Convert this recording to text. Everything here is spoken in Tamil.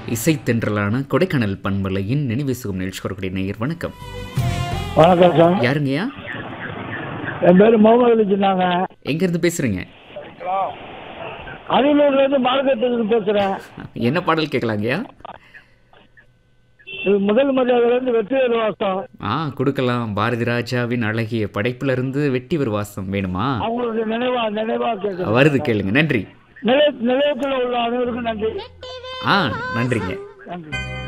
இசைத்தென்றலான கொடைக்கானல் பண்பலையின் நினைவு சுகம் நிகழ்ச்சி வரக்கூடிய நேயர் வணக்கம் வணக்கம் சார் யாருங்கய்யா என் பேர் முகமது அலி சொன்னாங்க எங்கேருந்து பேசுகிறீங்க அரியலூர்ல இருந்து மார்க்கெட்டுக்கு பேசுறேன் என்ன பாடல் கேட்கலாங்கய்யா இது முதல் மரியாதையில இருந்து வெற்றி வாசம் ஆ கொடுக்கலாம் பாரதி ராஜாவின் அழகிய படைப்பிலிருந்து வெட்டி ஒரு வாசம் வேணுமா அவங்களுடைய நினைவா நினைவா கேட்குறேன் வருது கேளுங்க நன்றி நிலைய நிலையத்தில் உள்ள அனைவருக்கும் நன்றி ஆ நன்றிங்க நன்றி